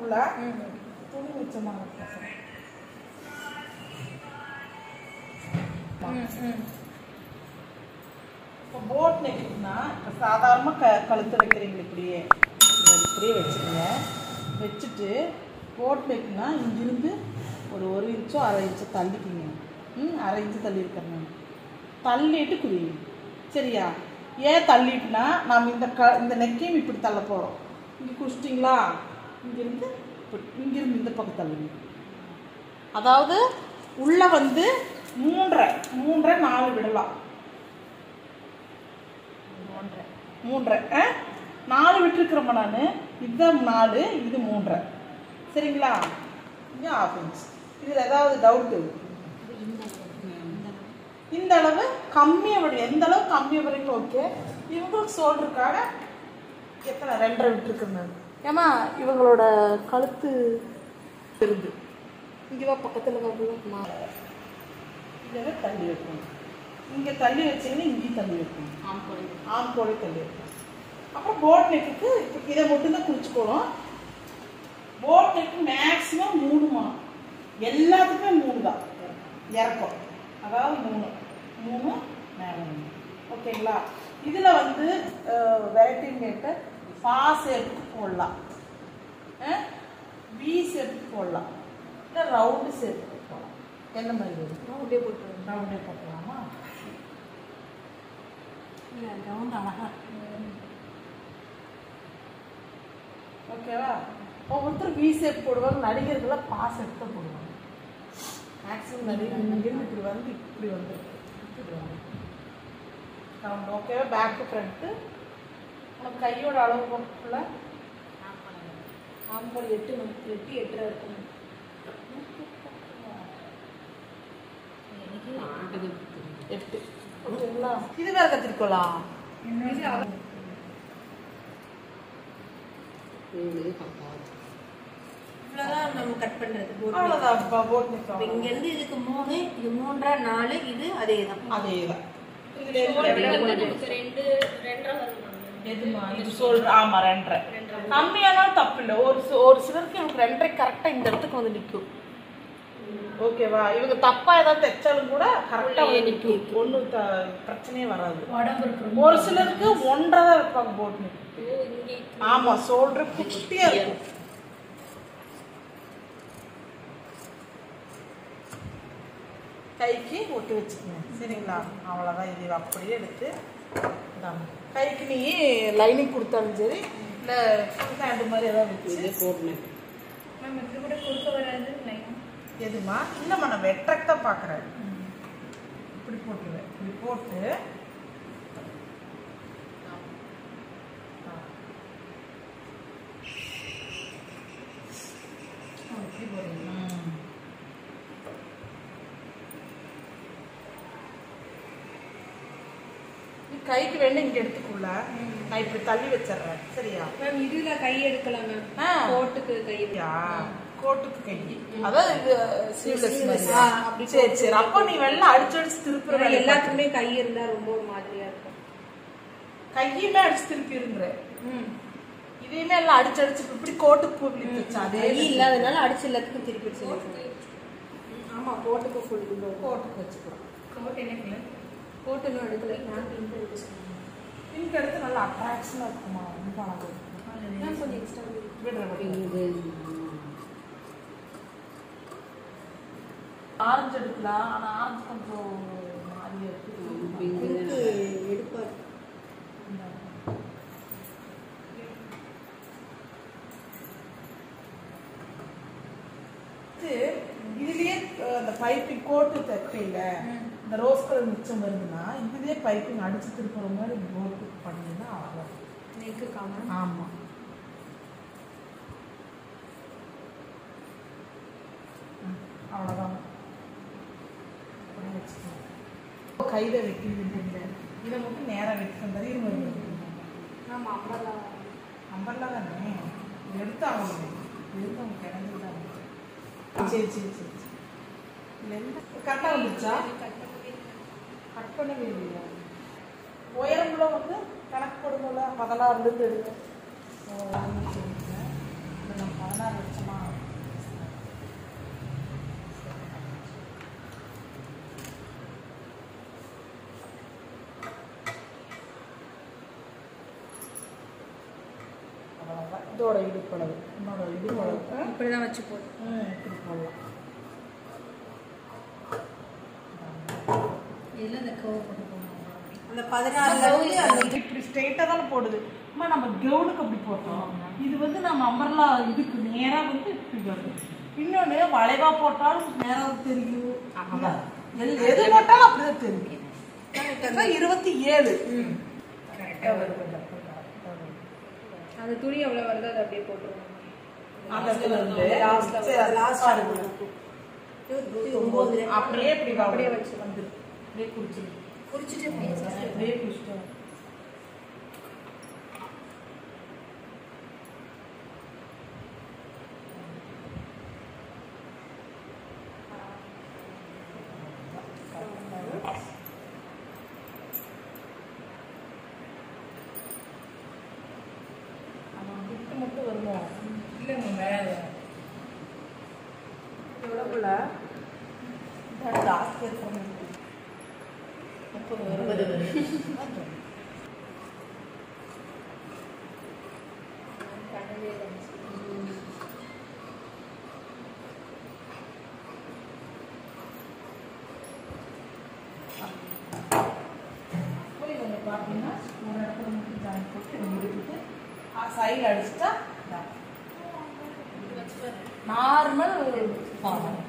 போடுறதுக்குள்ள துணி மிச்சமாக பசங்க இப்போ போட் நெக்குனா இப்போ சாதாரணமாக க கழுத்து வைக்கிறீங்க இப்படியே இதை இப்படியே வச்சுருங்க வச்சுட்டு போட் நெக்குனா இங்கிருந்து ஒரு ஒரு இன்ச்சோ அரை இன்ச்சோ தள்ளிக்கிங்க ம் அரை இன்ச்சு தள்ளி இருக்கிறேன் தள்ளிட்டு குடிங்க சரியா ஏன் தள்ளிட்டுனா நம்ம இந்த க இந்த நெக்கையும் இப்படி தள்ள போகிறோம் இங்கே குடிச்சிட்டிங்களா இங்கிருந்து இப்படி இங்கிருந்து இந்த பக்கம் தள்ளுங்க அதாவது உள்ளே வந்து மூன்றரை மூன்றரை நாலு விடலாம் மூன்றரை ஆ நாலு விட்டுருக்குறேம்மா நான் இதுதான் நாலு இது மூன்றரை சரிங்களா இங்கே ஆஃப் இன்ச் இதில் ஏதாவது டவுட்டு இந்த அளவு கம்மியாக விட எந்த அளவு கம்மியாக வரைக்கும் ஓகே இவங்களுக்கு சோல்டருக்காக எத்தனை ரெண்டரை விட்டுருக்குறேன் நான் ஏமா இவங்களோட கழுத்து இருந்து இங்கே வா பக்கத்தில் வரலாம் இதை தள்ளி வைக்கணும் இங்கே தள்ளி வச்சிங்கன்னா இங்கேயும் தள்ளி வைக்கணும் ஆம் கோழி தள்ளி வைக்கணும் அப்புறம் போட் நெக்குக்கு இதை மட்டும்தான் குறிச்சுக்கணும் போட் நெக்கு மேக்ஸிமம் மூணுமா எல்லாத்துக்குமே மூணு தான் இறக்கம் அதாவது மூணு மூணு மேலே மூணு ஓகேங்களா இதில் வந்து வெரைட்டி கேட்ட பா ஷேப்புக்கு போடலாம் வி ஷேப்புக்கு போடலாம் இல்லை ரவுண்டு ஷேப்புக்கு போடலாம் என்ன மாதிரி வரும் அப்படியே போட்டுருங்க ரவுண்டே போட்டலாமா ரவுண்ட் அழகா ஓகேவா ஒவ்வொருத்தரும் வி ஷேப் போடுவாங்க நடிகர்கள்லாம் பா ஷேப் தான் போடுவாங்க மேக்ஸிமம் நடிகர் இங்கிருந்து இப்படி வந்து இப்படி வந்து இப்படி வந்து ரவுண்ட் ஓகேவா பேக்கு ஃப்ரண்ட்டு உனக்கு கையோட அளவு பொருட்குள்ள ஆம்பல் எட்டு நமக்கு எட்டு எட்டரை இருக்கும் எட்டு ஓகேங்களா இது வேற கத்திரிக்கோலாம் இவ்வளோதான் நம்ம கட் பண்ணுறது போட்டு அவ்வளோதான் போட் இப்போ நிற்கும் இங்கேருந்து இதுக்கு மூணு இது மூன்றரை நாலு இது அதே தான் அதே தான் இதுல ரெண்டு ரெண்டரை வருமா எதுமா இது சொல்ற ஆமா ரெண்டரை கம்மியானாலும் தப்பு இல்லை ஒரு சி- ஒரு சிலருக்கு இவங்க ரெண்டரை கரெக்டா இந்த இடத்துக்கு வந்து நிற்கும் ஓகேவா இவங்க தப்பா ஏதாவது தைச்சாலும் கூட கரெக்டா வந்து நிற்கும் ஒன்றும் பிரச்சனையே வராது உடம்பு இருக்கு ஒரு சிலருக்கு ஒன்றரை தான் வைப்பாங்க போட்டு ஆமா சோல்டர் குட்டியா இருக்கும் கைக்கு ஒட்டி வச்சுக்கோங்க சரிங்களா அவ்வளோதான் இது அப்படியே எடுத்து இதாங்க. கைக்கு நீ லைனிங் கொடுத்தாலும் சரி இல்லை ஃபுல் ஹேண்டு மாதிரி ஏதாவது வச்சு மேம் இது கூட கொடுக்க வராது லைன் எதுமா இல்லைம்மா நான் வெட்டக்கு தான் பார்க்குறேன் இப்படி போட்டுருவேன் இப்படி போட்டு ம். நீ கைக்கு வேணும் இங்க எடுத்துக்குள்ள நான் இப்படி தள்ளி வச்சிடுறேன் சரியா மேம் இதில் கை எடுக்கலாம் மேம் ஆ. கோட்டுக்கு கை யா கோட்டுக்கு கை அதாவது இது ஸ்லீவ்லெஸ் Sleeveless. மாதிரி ஆ, அப்படி சரி சரி அப்போ நீ வெள்ளம் அடிச்சு அடிச்சு திருப்புற அப்புறம் வேலை எல்லாத்துக்குமே கை இருந்தால் ரொம்ப ஒரு மாதிரியா இருக்கும் கையுமே அடிச்சு திருப்பி இருந்துரு ம் இதையுமே எல்லாம் அடிச்சு அடிச்சு இப்படி கோட்டுக்கு பூ இப்படி வச்சு அதே கை இல்லாதனால அடிச்சு எல்லாத்துக்கும் திருப்பி வச்சிருக்கோம் ஆமா கோட்டுக்கு ஃபுல் கோட்டுக்கு வச்சுக்கலாம் கோட் என்ன கலர் கோட்டு இன்னும் எடுக்கல நான் பிங்க் எடுக்க சொன்னேன் பிங்க் எடுத்து நல்லா அட்ராக்ஷனாக இருக்குமா ரொம்ப அழகா இருக்கும் நான் கொஞ்சம் எக்ஸ்ட்ரா விடுற விடுற. ஆரஞ்சு எடுக்கலாம் ஆனா ஆரஞ்சு கொஞ்சம் மாதிரியா இருக்கு பிங்க் எடுப்பார் இது இதுலயே அஹ், அந்த பைப்பிங் கோட்டு தைப்பையில இந்த ரோஸ் கலர் மிச்சம் வருதுன்னா இதுலயே பைப்பிங் அடிச்சு திருப்புற மாதிரி போட்டு பண்ணீங்கன்னா அவ்வளோ நெக்கு காமா ஆமா ம், அவ்வளவுதான் அப்படியே வச்சுக்கணும். கையில வைக்கிறது இல்லை இதை மட்டும் நேரா வைக்க மாதிரி ஆமா அம்பர்லா நம்பர்ல தானே இது எடுத்து அவங்க எடுத்து அவங்க கிடந்து தான் சரி சரி சரி கரெக்டாக வந்துருச்சா கட் பண்ணவே இல்லையா உயரம்ல வந்து கணக்கு போடும்போல பதினாறுலேருந்து எடுங்க ஓ, ஒண்ணு, ரெண்டு, இந்த நான் பதினாறு வருஷமா அவ்வளவுதான். இதோட இடுப்பளவு என்னோட இடுப்பளவுக்கு இப்படி தான் வச்சு போடு ம், இப்படி போடலாம் இதில் இந்த கவு போட்டு போகணும் அந்த பதினாறுல இருந்து அந்த இப்படி ஸ்ட்ரெயிட்டாக தானே போடுது அம்மா நம்ம கவுனுக்கு அப்படி போட்டோம் இது வந்து நம்ம அம்பர்லா இதுக்கு நேரா வந்து இப்படி வருது இன்னொன்று வளைவா போட்டாலும் நேரா தெரியும் எது- எது போட்டாலும் அப்படிதான் தெரியும் இதுதான் இருபத்தி ஏழு அந்த துணி எவ்வளவு வருதோ அதை அப்படியே போட்டுருவோம் அந்த இதுல இருந்து லாஸ்ட்ல சரி, அது லாஸ்ட் பாருங்க. ஒன்பது அப்படியே இப்படி அப்படியே அப்படியே வச்சு. வச்சு வந்து அப்படியே குடிச்சிரு குறிச்சிட்டு அப்படியே குடிச்சிட்டு விட்டு மட்டும் வருமோ இல்லைங்க மேலே எவ்வளோக்குள்ள ஜாஸ்தி இருக்கிற முப்பது வருது போய் வந்து பார்த்தீங்கன்னா ஒரு இடத்துல மட்டும் ஜாயின் போட்டு இங்க இழுத்துட்டு சைடில் அடிச்சுட்டா நார்மல்